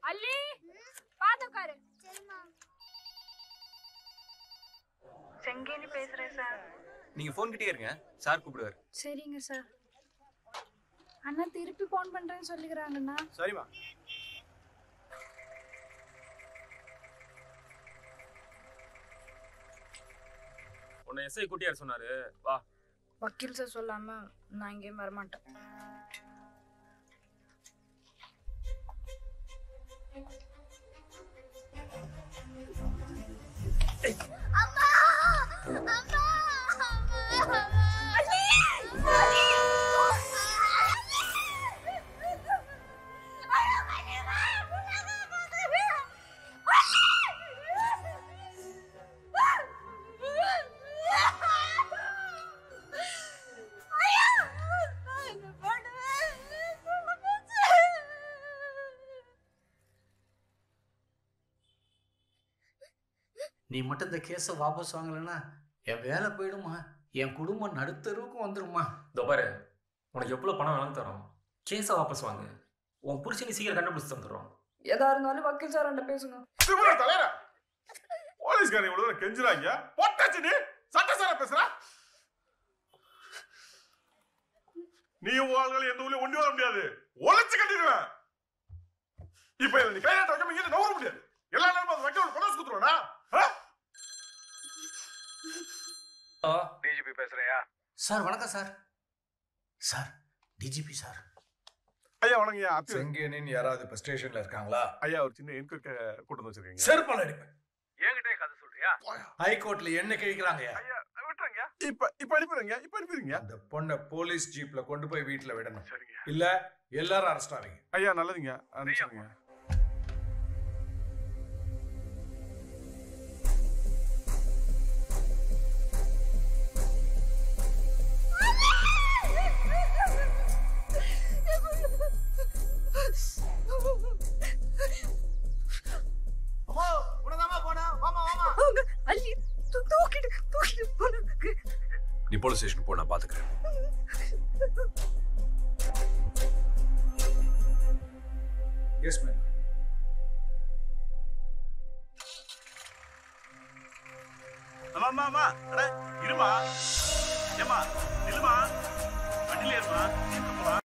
அல்லி பாத்து உட்காரு சரிம்மா செங்கேலி பேசுறேன் சார் நீங்க ஃபோன் கிட்டே இருங்க சார் கூப்பிடுவாரு சரிங்க சார் அண்ணா திருப்பி ஃபோன் பண்றேன்னு சொல்லிக்கிறாங்கண்ணா சரிம்மா உன்னை எஸ்ஐ கூட்டியார் சொன்னாரு வா வக்கீல் சார் சொல்லாம நான் எங்கேயும் வரமாட்டேன் அம்மா அம்மா அம்மா அண்ணி நீ மட்டும் இந்த கேஸை வாபஸ் வாங்கலைன்னா என் வேலை போயிடுமா என் குடும்பம் நடுத்தருவுக்கும் வந்துருமா இதோ பாரு உனக்கு எவ்வளோ பணம் வேணாலும் தரோம் கேஸை வாபஸ் வாங்கு உன் புருஷனை சீக்கிரம் கண்டுபிடிச்சு தந்துடுறோம் எதா இருந்தாலும் வக்கீல் சார் என்கிட்ட பேசுங்க திமிர தலைவர போலீஸ்காரங்க இவ்வளவு தூரம் கெஞ்சுறாங்க பொட்டாச்சு நீ சட்டசர பேசுற நீ வாழ்கள் எந்த ஊர்லயும் ஒண்டி வர முடியாது ஒளிச்சு கட்டிடுவேன் இப்ப இதை நீ கையாட்ட வைக்காம இங்க நவர முடியாது எல்லா நேரமும் அது வைக்க கொண்டாந்து குத்துருவானா டிஜிபி பேசுறியா சார் வணக்கம் சார் சார் டிஜிபி சார் ஐயா வணங்கய்யா அத்தி செங்கேனின் யாராவது இப்ப ஸ்டேஷன்ல இருக்காங்களா ஐயா ஒரு சின்ன என்கொயரி கூட்டு வந்து வச்சிருக்கீங்க செருப்பால் அடிப்பேன் என்கிட்டே கதை சொல்றியா ஹைகோர்ட்ல என்ன கேட்கிறாங்க ஐயா விட்டுறங்க இப்ப இப்ப அனுப்பிடுங்க இப்ப அனுப்பிடுங்க அந்த பொண்ணை போலீஸ் ஜீப்ல கொண்டு போய் வீட்டுல விடணும் சரிங்க இல்ல எல்லாரும் அரெஸ்ட் ஆவீங்க ஐயா நல்லதுங்க அனுப்பிச்சுங்க அல்லி தூக்கிட்டு தூக்கிட்டு போனாங்க நீ போலீஸ் ஸ்டேஷனுக்கு போ நான் பாத்துக்கிறேன் எஸ் மேம் அம்மா அம்மா அம்மா அட இருமா ஏமா நில்லுமா வண்டியில இருமா